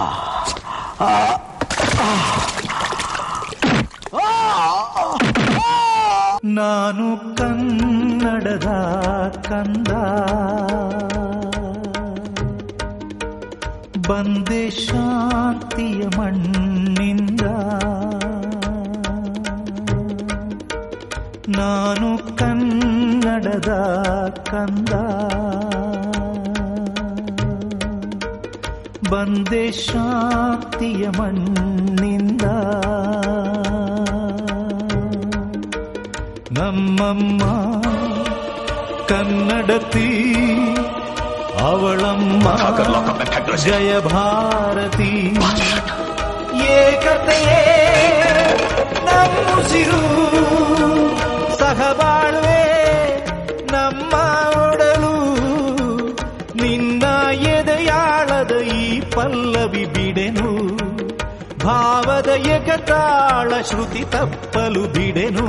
ನಾನು ಕನ್ನಡದ ಕಂದ ಬಂದೆ ಶಾಂತಿಯ ಮಣ್ಣಿಂದ ನಾನು ಕನ್ನಡದ ಕಂದ ಬಂದೆ ಶಾಂತಿಯ ಮಣ್ಣಿಂದ ನಮ್ಮಮ್ಮ ಕನ್ನಡತಿ ಅವಳಮ್ಮ ಜಯ ಭಾರತಿ ಏಕತೆಯೇ ನಮ್ಮುಸಿರು ಸಹಬಾಳ್ವೆ ನಮ್ಮ ಒಡಲು ನಿನ್ನ ಎದೆಯಾಳದ ಈ ಪಲ್ಲವಿ ಬಿಡೆನು ಭಾವದ ಏಕತಾಳ ಶ್ರುತಿ ತಪ್ಪಲು ಬಿಡೆನು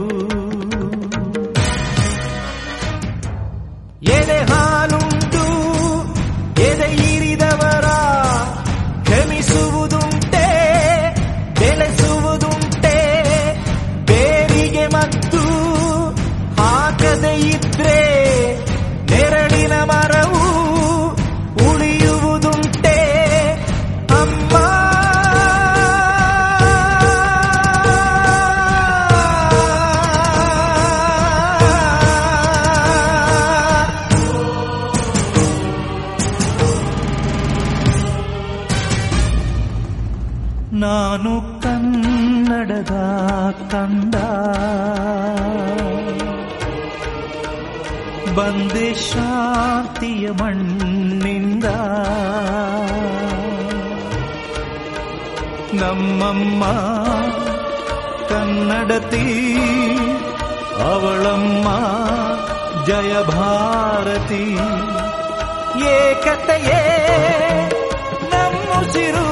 ಎದೆ ಹಾಲುಂಟು ಎದೆ ಇರಿದವರ ಕ್ಷಮಿಸುವುದುಂಟೆ ಬೆಳೆಸುವುದುಂಟೆ ಬೇರಿಗೆ ಮತ್ತು ಹಾಕದೆ ಇದ್ರೆ ನೆರಳಿನ ಮರವು ಉಳಿಯುವುದುಂಟೆ ಅಮ್ಮ ನಾನು ಕನ್ನಡದ ಕಂದ ಬಂದೆ ಶಾಂತಿಯ ಮಣ್ಣಿಂದ ನಮ್ಮಮ್ಮ ಕನ್ನಡತಿ ಅವಳಮ್ಮ ಜಯ ಭಾರತಿ ಏಕತೆಯೇ ನಮ್ಮುಸಿರು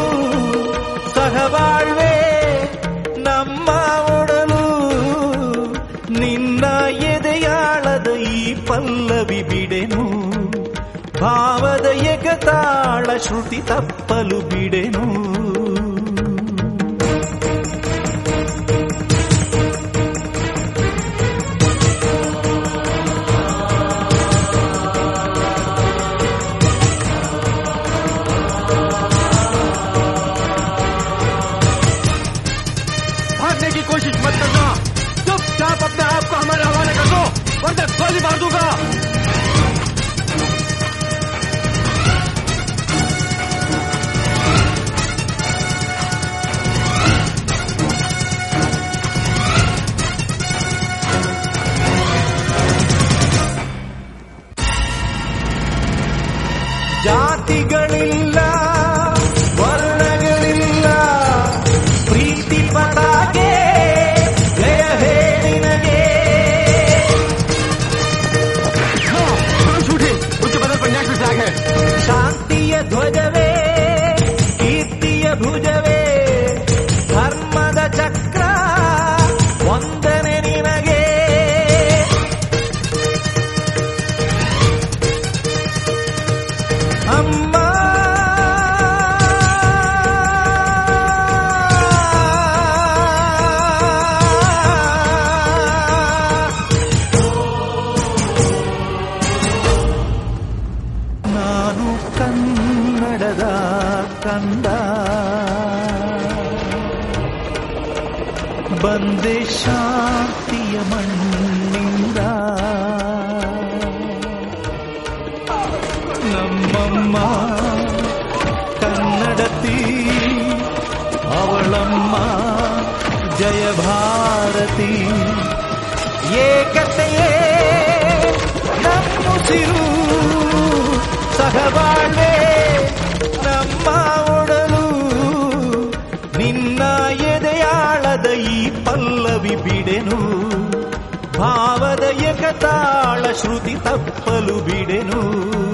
ಸಹಬಾಳ್ವೆ ನಮ್ಮ ಒಡಲು ನಿನ್ನ ಎದೆಯಾಳದ ಈ ಪಲ್ಲವಿ ಬಿಡೆನು ಭಾವದ ಏಕತಾಳ ಶ್ರುತಿ ತಪ್ಪಲು ಬಿಡೆನು भागने की कोशिश मत करना चुपचाप अपने आप को हमारे हवाले कर दो वरना गोली मार दूंगा ಜಾತಿಗಳಿಲ್ಲ ವರ್ಣಗಳಿಲ್ಲ ಪ್ರೀತಿ ಪದಾಗೆ ಜಯ ಹೇಳಿನಗೆ झूठी उनके बदल पर नेशनल फ्लैग है ಶಾಂತಿಯ ಧ್ವಜವೇ ಕೀರ್ತಿಯ ಭುಜವೇ ಧರ್ಮದ ಚಕ್ರ ವಂದನೆ ನಿನಗೆ ಅಮ್ಮ ನಾನು ಕನ್ನಡದ ಕಂದ ಬಂದೆ ಶಾಂತಿಯ ಮಣ್ಣಿಂದ ನಮ್ಮಮ್ಮ ಕನ್ನಡತಿ ಅವಳಮ್ಮ ಜಯ ಭಾರತಿ ಏಕತೆಯೇ ನಮ್ಮುಸಿರು ಸಹಬಾಳ್ವೆ ನಮ್ಮ ಒಡಲು ನಿನ್ನ ಎದೆಯಾಳದ ಈ ಪಲ್ಲವಿ ಬಿಡೆನು ಭಾವದ ಏಕತಾಳ ಶ್ರುತಿ ತಪ್ಪಲು ಬಿಡೆನು